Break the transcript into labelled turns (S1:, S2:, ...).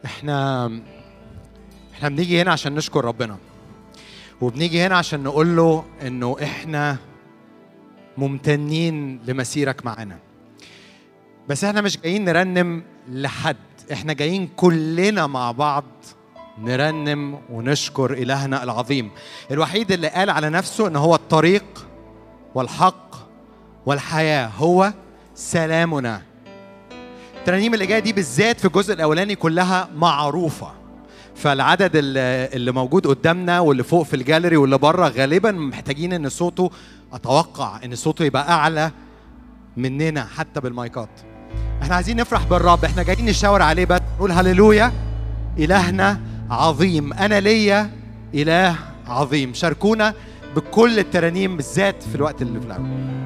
S1: احنا احنا بنيجي هنا عشان نشكر ربنا وبنيجي هنا عشان نقول له انه احنا ممتنين لمسيرك معانا بس احنا مش جايين نرنم لحد احنا جايين كلنا مع بعض نرنم ونشكر إلهنا العظيم الوحيد اللي قال على نفسه ان هو الطريق والحق والحياة هو سلامنا الترانيم اللي جايه دي بالذات في الجزء الاولاني كلها معروفه فالعدد اللي اللي موجود قدامنا واللي فوق في الجاليري واللي بره غالبا محتاجين ان صوته اتوقع ان صوته يبقى اعلى مننا حتى بالمايكات احنا عايزين نفرح بالرب احنا جايين نشاور عليه بس نقول هللويا الهنا عظيم انا ليا اله عظيم شاركونا بكل الترانيم بالذات في الوقت اللي في الاول